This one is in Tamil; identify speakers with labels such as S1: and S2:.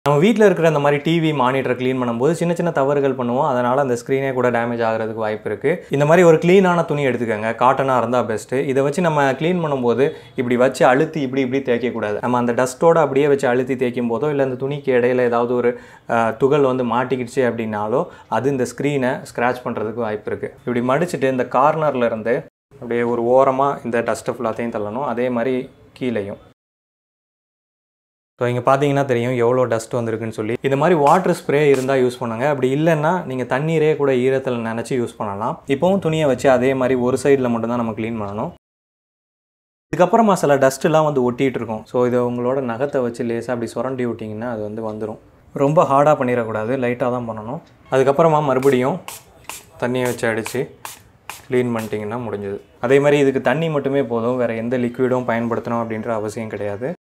S1: நம்ம வீட்டில் இருக்கிற அந்த மாதிரி டிவி மானிட்டர் க்ளீன் பண்ணும்போது சின்ன சின்ன தவறுகள் பண்ணுவோம் அதனால் அந்த ஸ்க்ரீனே கூட டேமேஜ் ஆகிறதுக்கு வாய்ப்பு இருக்குது இந்த மாதிரி ஒரு க்ளீனான துணி எடுத்துக்கோங்க காட்டனாக இருந்தால் பெஸ்ட்டு இதை வச்சு நம்ம க்ளீன் பண்ணும்போது இப்படி வச்சு அழுத்தி இப்படி இப்படி தேய்க்கக்கூடாது நம்ம அந்த டஸ்ட்டோட அப்படியே வச்சு அழுத்தி தேய்க்கும் போதோ இல்லை அந்த துணிக்கு இடையில ஏதாவது ஒரு அஹ், துகள் வந்து மாட்டிக்கிடுச்சு அப்படின்னாலோ அது இந்த ஸ்க்ரீனை ஸ்க்ராட்ச் பண்ணுறதுக்கு வாய்ப்பு இருக்குது இப்படி மடிச்சுட்டு இந்த கார்னர்ல இருந்து அப்படியே ஒரு ஓரமாக இந்த டஸ்ட்டை ஃபுல்லாத்தையும் தள்ளணும் அதே மாதிரி கீழேயும் ஸோ இங்கே பார்த்தீங்கன்னா தெரியும் எவ்வளோ டஸ்ட் வந்திருக்குன்னு சொல்லி இந்த மாதிரி வாட்டர் ஸ்ப்ரே இருந்தால் யூஸ் பண்ணுங்க அப்படி இல்லைன்னா நீங்கள் தண்ணீரே கூட ஈரத்தில் நினச்சி யூஸ் பண்ணலாம் இப்போவும் துணியை வச்சு அதே மாதிரி ஒரு சைடில் மட்டும்தான் நம்ம க்ளீன் பண்ணணும் இதுக்கப்புறமா சில டஸ்ட்டுலாம் வந்து ஒட்டிகிட்டு இருக்கும் ஸோ இதை உங்களோட நகத்தை வச்சு லேசாக அப்படி சுரண்டி விட்டிங்கன்னா அது வந்து வந்துடும் ரொம்ப ஹார்டாக பண்ணிடக்கூடாது லைட்டாக தான் பண்ணணும் அதுக்கப்புறமா மறுபடியும் தண்ணியை வச்சு அடித்து க்ளீன் பண்ணிட்டீங்கன்னா முடிஞ்சது அதே மாதிரி இதுக்கு தண்ணி மட்டுமே போதும் வேறு எந்த லிக்விடும் பயன்படுத்தணும் அப்படின்ற அவசியம் கிடையாது